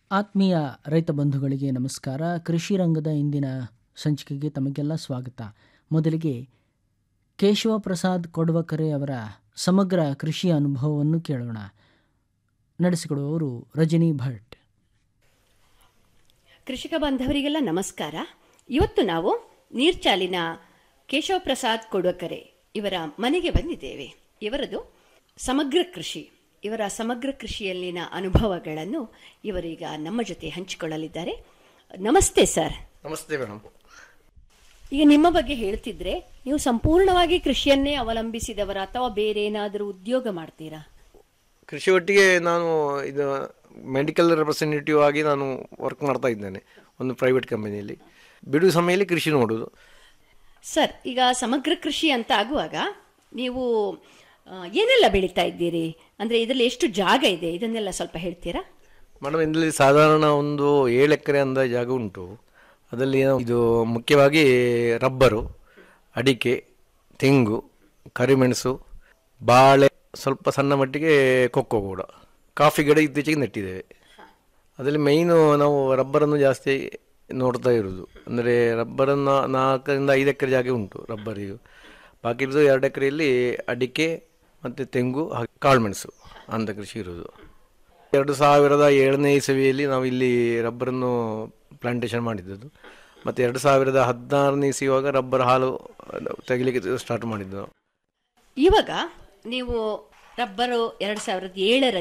ಆತ್ಮೀಯ ರೈತ ಬಂಧುಗಳಿಗೆ ನಮಸ್ಕಾರ ಕೃಷಿ ರಂಗದ ಇಂದಿನ ಸಂಚಿಕೆಗೆ ತಮಗೆಲ್ಲ ಸ್ವಾಗತ ಮೊದಲಿಗೆ ಕೇಶವ ಪ್ರಸಾದ್ ಕೊಡವಕರೆ ಅವರ ಸಮಗ್ರ ಕೃಷಿ ಅನುಭವವನ್ನು ಕೇಳೋಣ ನಡೆಸಿಕೊಡುವವರು ರಜನಿ ಭಟ್ ಕೃಷಿಕ ಬಾಂಧವರಿಗೆಲ್ಲ ನಮಸ್ಕಾರ ಇವತ್ತು ನಾವು ನೀರ್ಚಾಲಿನ ಕೇಶವ ಪ್ರಸಾದ್ ಕೊಡಕರೆ ಇವರ ಮನೆಗೆ ಬಂದಿದ್ದೇವೆ ಇವರದು ಸಮಗ್ರ ಕೃಷಿ ಇವರ ಸಮಗ್ರ ಕೃಷಿಯಲ್ಲಿನ ಅನುಭವಗಳನ್ನು ಇವರೀಗ ನಮ್ಮ ಜೊತೆ ಹಂಚಿಕೊಳ್ಳಲಿದ್ದಾರೆ ನಮಸ್ತೆ ಸರ್ ನಮಸ್ತೆ ಮೇಡಮ್ ಈಗ ನಿಮ್ಮ ಬಗ್ಗೆ ಹೇಳ್ತಿದ್ರೆ ನೀವು ಸಂಪೂರ್ಣವಾಗಿ ಕೃಷಿಯನ್ನೇ ಅವಲಂಬಿಸಿದವರ ಅಥವಾ ಬೇರೆ ಏನಾದರೂ ಉದ್ಯೋಗ ಮಾಡ್ತೀರಾ ಕೃಷಿ ಒಟ್ಟಿಗೆ ನಾನು ಇದು ಮೆಡಿಕಲ್ ರೆಪ್ರೆಸೆಂಟೇಟಿವ್ ಆಗಿ ನಾನು ವರ್ಕ್ ಮಾಡ್ತಾ ಇದ್ದೇನೆ ಒಂದು ಪ್ರೈವೇಟ್ ಕಂಪನಿಯಲ್ಲಿ ಬಿಡುವ ಸಮಯದಲ್ಲಿ ಕೃಷಿ ನೋಡುವುದು ಸರ್ ಈಗ ಸಮಗ್ರ ಕೃಷಿ ಅಂತ ಆಗುವಾಗ ನೀವು ಆ, ಏನೆಲ್ಲ ಬೆಳೀತಾ ಇದ್ದೀರಿ ಅಂದ್ರೆ ಇದರಲ್ಲಿ ಎಷ್ಟು ಜಾಗ ಇದೆ ಇದನ್ನೆಲ್ಲ ಸ್ವಲ್ಪ ಹೇಳ್ತೀರಾ ಮೇಡಮ್ ಇದರಲ್ಲಿ ಸಾಧಾರಣ ಒಂದು ಏಳು ಎಕರೆ ಅಂದ ಜಾಗ ಉಂಟು ಅದರಲ್ಲಿ ನಾವು ಇದು ಮುಖ್ಯವಾಗಿ ರಬ್ಬರು ಅಡಿಕೆ ತೆಂಗು ಕರಿಮೆಣಸು ಬಾಳೆ ಸ್ವಲ್ಪ ಸಣ್ಣ ಮಟ್ಟಿಗೆ ಕೊಕ್ಕೋ ಕೂಡ ಕಾಫಿ ಗಿಡ ಇತ್ತೀಚೆಗೆ ನೆಟ್ಟಿದ್ದೇವೆ ಅದರಲ್ಲಿ ಮೈನು ನಾವು ರಬ್ಬರನ್ನು ಜಾಸ್ತಿ ನೋಡ್ತಾ ಇರೋದು ಅಂದರೆ ರಬ್ಬರನ್ನು ನಾಲ್ಕರಿಂದ ಐದು ಎಕರೆ ಜಾಗ ಉಂಟು ರಬ್ಬರಿಗೂ ಬಾಕಿ ಇರೋದು ಎರಡು ಎಕರೆಯಲ್ಲಿ ಅಡಿಕೆ ಮತ್ತು ತೆಂಗು ಹಾಗೆ ಕಾಳುಮೆಣಸು ಅಂತ ಕೃಷಿ ಇರೋದು ಎರಡು ಸಾವಿರದ ಏಳನೇ ಇಸವಿಯಲ್ಲಿ ನಾವು ಇಲ್ಲಿ ರಬ್ಬರನ್ನು ಪ್ಲಾಂಟೇಶನ್ ಮಾಡಿದ್ದದು ಮತ್ತು ಎರಡು ಸಾವಿರದ ಹದಿನಾರನೇ ಇಸುವಾಗ ರಬ್ಬರ್ ಹಾಲು ತೆಗಿಲಿಕ್ಕೆ ಸ್ಟಾರ್ಟ್ ಮಾಡಿದ್ದು ನಾವು ಇವಾಗ ನೀವು ರಬ್ಬರು ಎರಡ್ ಸಾವಿರದ ಏಳರಲ್ಲಿ